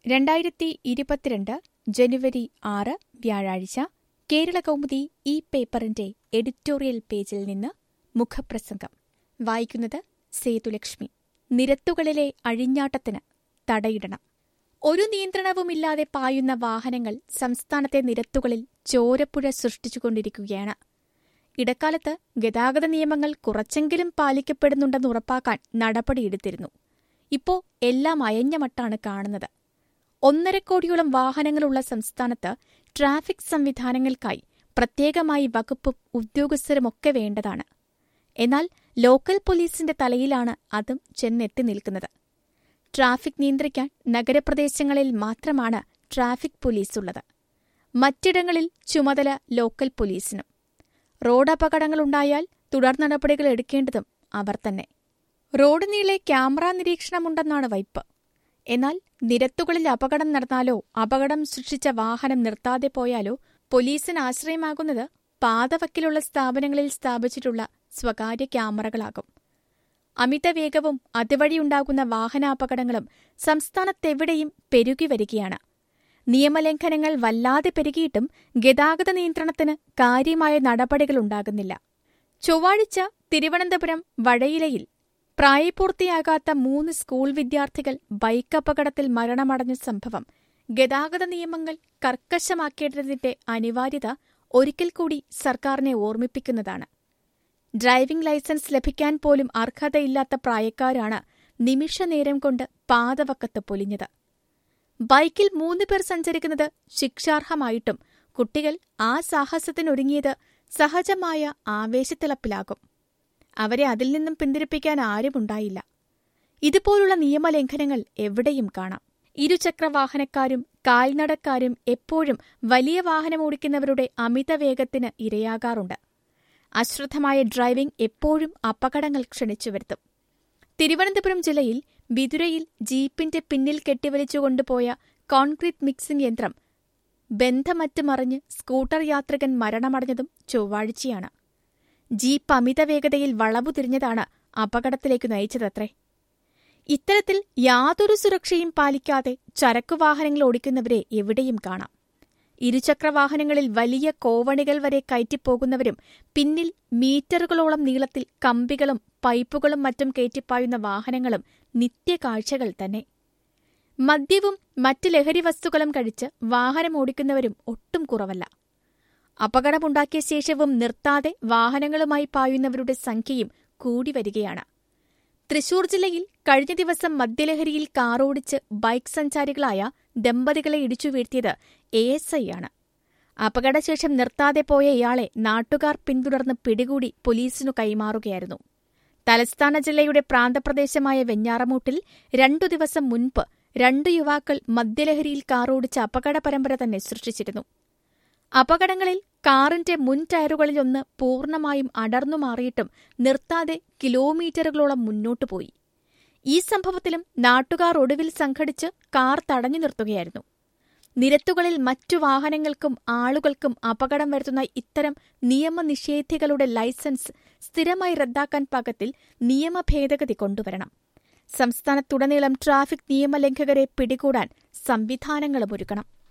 രണ്ടായിരത്തി ഇരുപത്തിരണ്ട് ജനുവരി ആറ് വ്യാഴാഴ്ച കേരള കൗമുദി ഈ പേപ്പറിന്റെ എഡിറ്റോറിയൽ പേജിൽ നിന്ന് മുഖപ്രസംഗം വായിക്കുന്നത് സേതുലക്ഷ്മി നിരത്തുകളിലെ അഴിഞ്ഞാട്ടത്തിന് തടയിടണം ഒരു നിയന്ത്രണവുമില്ലാതെ പായുന്ന വാഹനങ്ങൾ സംസ്ഥാനത്തെ നിരത്തുകളിൽ ചോരപ്പുഴ സൃഷ്ടിച്ചുകൊണ്ടിരിക്കുകയാണ് ഇടക്കാലത്ത് ഗതാഗത നിയമങ്ങൾ കുറച്ചെങ്കിലും പാലിക്കപ്പെടുന്നുണ്ടെന്ന് ഉറപ്പാക്കാൻ നടപടിയെടുത്തിരുന്നു ഇപ്പോ എല്ലാം അയഞ്ഞമട്ടാണ് കാണുന്നത് ഒന്നര കോടിയോളം വാഹനങ്ങളുള്ള സംസ്ഥാനത്ത് ട്രാഫിക് സംവിധാനങ്ങൾക്കായി പ്രത്യേകമായി വകുപ്പും ഉദ്യോഗസ്ഥരുമൊക്കെ വേണ്ടതാണ് എന്നാൽ ലോക്കൽ പോലീസിന്റെ തലയിലാണ് അതും ചെന്നെത്തി നിൽക്കുന്നത് ട്രാഫിക് നിയന്ത്രിക്കാൻ നഗരപ്രദേശങ്ങളിൽ മാത്രമാണ് ട്രാഫിക് പോലീസുള്ളത് മറ്റിടങ്ങളിൽ ചുമതല ലോക്കൽ പോലീസിനും റോഡപകടങ്ങളുണ്ടായാൽ തുടർ നടപടികൾ എടുക്കേണ്ടതും അവർ തന്നെ റോഡ് നീളെ ക്യാമറ നിരീക്ഷണമുണ്ടെന്നാണ് വൈപ്പ് എന്നാൽ നിരത്തുകളിൽ അപകടം നടന്നാലോ അപകടം സൃഷ്ടിച്ച വാഹനം നിർത്താതെ പോയാലോ പോലീസിന് ആശ്രയമാകുന്നത് പാതവക്കിലുള്ള സ്ഥാപനങ്ങളിൽ സ്ഥാപിച്ചിട്ടുള്ള സ്വകാര്യ ക്യാമറകളാകും അമിതവേഗവും അതുവഴിയുണ്ടാകുന്ന വാഹനാപകടങ്ങളും സംസ്ഥാനത്തെവിടെയും പെരുകി വരികയാണ് നിയമലംഘനങ്ങൾ വല്ലാതെ പെരുകിയിട്ടും ഗതാഗത നിയന്ത്രണത്തിന് കാര്യമായ നടപടികളുണ്ടാകുന്നില്ല ചൊവ്വാഴ്ച തിരുവനന്തപുരം വഴയിലയിൽ പ്രായപൂർത്തിയാകാത്ത മൂന്ന് സ്കൂൾ വിദ്യാർത്ഥികൾ ബൈക്ക് അപകടത്തിൽ മരണമടഞ്ഞ സംഭവം ഗതാഗത നിയമങ്ങൾ കർക്കശമാക്കേണ്ടതിന്റെ അനിവാര്യത ഒരിക്കൽ കൂടി സർക്കാരിനെ ഓർമ്മിപ്പിക്കുന്നതാണ് ഡ്രൈവിംഗ് ലൈസൻസ് ലഭിക്കാൻ പോലും അർഹതയില്ലാത്ത പ്രായക്കാരാണ് നിമിഷനേരം കൊണ്ട് പാതവക്കത്ത് പൊലിഞ്ഞത് ബൈക്കിൽ മൂന്ന് പേർ സഞ്ചരിക്കുന്നത് ശിക്ഷാർഹമായിട്ടും കുട്ടികൾ ആ സാഹസത്തിനൊരുങ്ങിയത് സഹജമായ ആവേശത്തിളപ്പിലാകും അവരെ അതിൽ നിന്നും പിന്തിരിപ്പിക്കാൻ ആരുമുണ്ടായില്ല ഇതുപോലുള്ള നിയമലംഘനങ്ങൾ എവിടെയും കാണാം ഇരുചക്രവാഹനക്കാരും കാൽനടക്കാരും എപ്പോഴും വലിയ വാഹനമോടിക്കുന്നവരുടെ അമിതവേഗത്തിന് ഇരയാകാറുണ്ട് അശ്രദ്ധമായ ഡ്രൈവിംഗ് എപ്പോഴും അപകടങ്ങൾ ക്ഷണിച്ചു വരുത്തും തിരുവനന്തപുരം ജില്ലയിൽ വിതുരയിൽ ജീപ്പിന്റെ പിന്നിൽ കെട്ടിവലിച്ചുകൊണ്ടുപോയ കോൺക്രീറ്റ് മിക്സിംഗ് യന്ത്രം ബന്ധമറ്റ് മറിഞ്ഞ് സ്കൂട്ടർ യാത്രികൻ മരണമടഞ്ഞതും ചൊവ്വാഴ്ചയാണ് ജീപ്പ് അമിതവേഗതയിൽ വളവു തിരിഞ്ഞതാണ് അപകടത്തിലേക്ക് നയിച്ചതത്രേ ഇത്തരത്തിൽ യാതൊരു സുരക്ഷയും പാലിക്കാതെ ചരക്കുവാഹനങ്ങൾ ഓടിക്കുന്നവരെ എവിടെയും കാണാം ഇരുചക്രവാഹനങ്ങളിൽ വലിയ കോവണികൾ വരെ കയറ്റിപ്പോകുന്നവരും പിന്നിൽ മീറ്ററുകളോളം നീളത്തിൽ കമ്പികളും പൈപ്പുകളും മറ്റും കയറ്റിപ്പായുന്ന വാഹനങ്ങളും നിത്യകാഴ്ചകൾ തന്നെ മദ്യവും മറ്റ് ലഹരി വസ്തുക്കളും കഴിച്ച് വാഹനമോടിക്കുന്നവരും ഒട്ടും കുറവല്ല അപകടമുണ്ടാക്കിയ ശേഷവും നിർത്താതെ വാഹനങ്ങളുമായി പായുന്നവരുടെ സംഖ്യയും കൂടി വരികയാണ് തൃശൂർ ജില്ലയിൽ കഴിഞ്ഞ ദിവസം മദ്യലഹരിയിൽ കാറോടിച്ച് ബൈക്ക് സഞ്ചാരികളായ ദമ്പതികളെ ഇടിച്ചു വീഴ്ത്തിയത് എ എസ് ഐ ആണ് അപകടശേഷം നിർത്താതെ പോയ ഇയാളെ നാട്ടുകാർ പിന്തുടർന്ന് പിടികൂടി പോലീസിനു കൈമാറുകയായിരുന്നു തലസ്ഥാന ജില്ലയുടെ പ്രാന്തപ്രദേശമായ വെഞ്ഞാറമൂട്ടിൽ രണ്ടു ദിവസം മുൻപ് രണ്ടു യുവാക്കൾ മദ്യലഹരിയിൽ കാറോടിച്ച് അപകട പരമ്പര തന്നെ സൃഷ്ടിച്ചിരുന്നു അപകടങ്ങളിൽ കാറിന്റെ മുൻ ടയറുകളിലൊന്ന് പൂർണ്ണമായും അടർന്നു മാറിയിട്ടും നിർത്താതെ കിലോമീറ്ററുകളോളം മുന്നോട്ടു പോയി ഈ സംഭവത്തിലും നാട്ടുകാർ ഒടുവിൽ സംഘടിച്ച് കാർ തടഞ്ഞു നിർത്തുകയായിരുന്നു നിരത്തുകളിൽ മറ്റു വാഹനങ്ങൾക്കും ആളുകൾക്കും അപകടം വരുത്തുന്ന ഇത്തരം നിയമനിഷേധികളുടെ ലൈസൻസ് സ്ഥിരമായി റദ്ദാക്കാൻ പാകത്തിൽ നിയമ ഭേദഗതി കൊണ്ടുവരണം സംസ്ഥാനത്തുടനീളം ട്രാഫിക് നിയമലംഘകരെ പിടികൂടാൻ സംവിധാനങ്ങളും ഒരുക്കണം